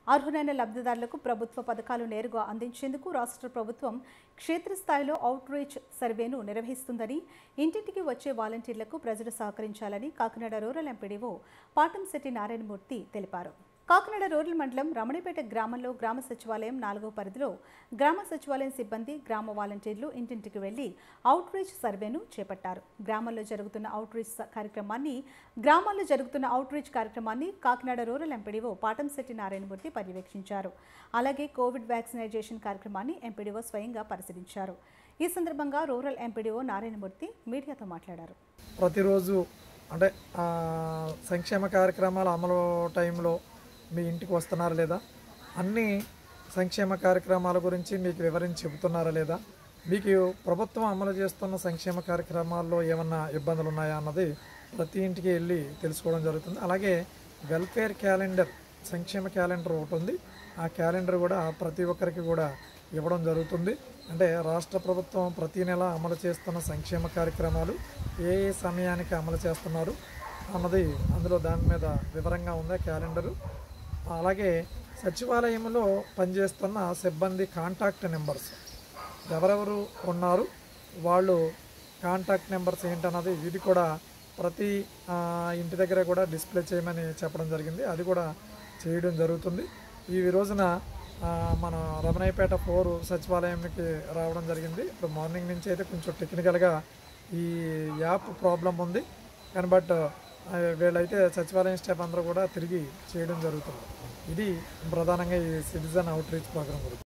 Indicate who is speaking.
Speaker 1: అర్హులైన లబ్ధిదారులకు ప్రభుత్వ పథకాలు నేరుగా అందించేందుకు రాష్ట్ర ప్రభుత్వం క్షేత్రస్థాయిలో అవుట్ రీచ్ సర్వేను నిర్వహిస్తుందని ఇంటింటికి వచ్చే వాలంటీర్లకు ప్రజలు సహకరించాలని కాకినాడ రూరల్ ఎంపీడీఓ పాటంశెట్టి నారాయణమూర్తి తెలిపారు కాకినాడ రూరల్ మండలం రమణిపేట గ్రామంలో గ్రామ సచివాలయం నాలుగో పరిధిలో గ్రామ సచివాలయం సిబ్బంది గ్రామ వాలంటీర్లు ఇంటింటికి వెళ్లి అవుట్ రీచ్ సర్వేను చేపట్టారు గ్రామాల్లో జరుగుతున్న అవుట్ రీచ్ కార్యక్రమాన్ని గ్రామాల్లో జరుగుతున్న అవుట్ రీచ్ కార్యక్రమాన్ని కాకినాడ రూరల్ ఎంపీడీఓ పాటంశెట్టి నారాయణమూర్తి పర్యవేక్షించారు అలాగే కోవిడ్ వ్యాక్సినైజేషన్ కార్యక్రమాన్ని ఎంపీడీఓ స్వయంగా పరిశీలించారు ఈ సందర్భంగా రూరల్ ఎంపీడీఓ నారాయణమూర్తి మీడియాతో మాట్లాడారు
Speaker 2: ప్రతిరోజు అంటే ఆ, సంక్షేమ కార్యక్రమాల అమలు టైంలో మీ ఇంటికి వస్తున్నారా లేదా అన్ని సంక్షేమ కార్యక్రమాల గురించి మీకు వివరించి చెబుతున్నారా లేదా మీకు ప్రభుత్వం అమలు చేస్తున్న సంక్షేమ కార్యక్రమాల్లో ఏమన్నా ఇబ్బందులు ఉన్నాయా అన్నది ప్రతి ఇంటికి వెళ్ళి తెలుసుకోవడం జరుగుతుంది అలాగే వెల్ఫేర్ క్యాలెండర్ సంక్షేమ క్యాలెండర్ ఒకటి ఉంది ఆ క్యాలెండర్ కూడా ప్రతి ఒక్కరికి కూడా ఇవ్వడం జరుగుతుంది అంటే రాష్ట్ర ప్రభుత్వం ప్రతి నెల అమలు చేస్తున్న సంక్షేమ కార్యక్రమాలు ఏ ఏ సమయానికి అమలు చేస్తున్నారు అన్నది అందులో దాని మీద వివరంగా ఉంది ఆ క్యాలెండరు అలాగే సచివాలయంలో పనిచేస్తున్న సిబ్బంది కాంటాక్ట్ నెంబర్స్ ఎవరెవరు ఉన్నారు వాళ్ళు కాంటాక్ట్ నెంబర్స్ ఏంటన్నది ఇది కూడా ప్రతి ఆ, ఇంటి దగ్గర కూడా డిస్ప్లే చేయమని చెప్పడం జరిగింది అది కూడా చేయడం జరుగుతుంది ఈ రోజున ఆ, మన రమణయ్యపేట ఫోర్ సచివాలయానికి రావడం జరిగింది ఇప్పుడు మార్నింగ్ నుంచి అయితే కొంచెం టెక్నికల్గా ఈ యాప్ ప్రాబ్లం ఉంది కానీ బట్ ఆ, వీళ్ళైతే సచివాలయం స్టాఫ్ అందరూ కూడా తిరిగి చేయడం జరుగుతుంది ఇది ప్రధానంగా ఈ సిటిజన్ అవుట్ రీచ్ ప్రోగ్రామ్ గురించి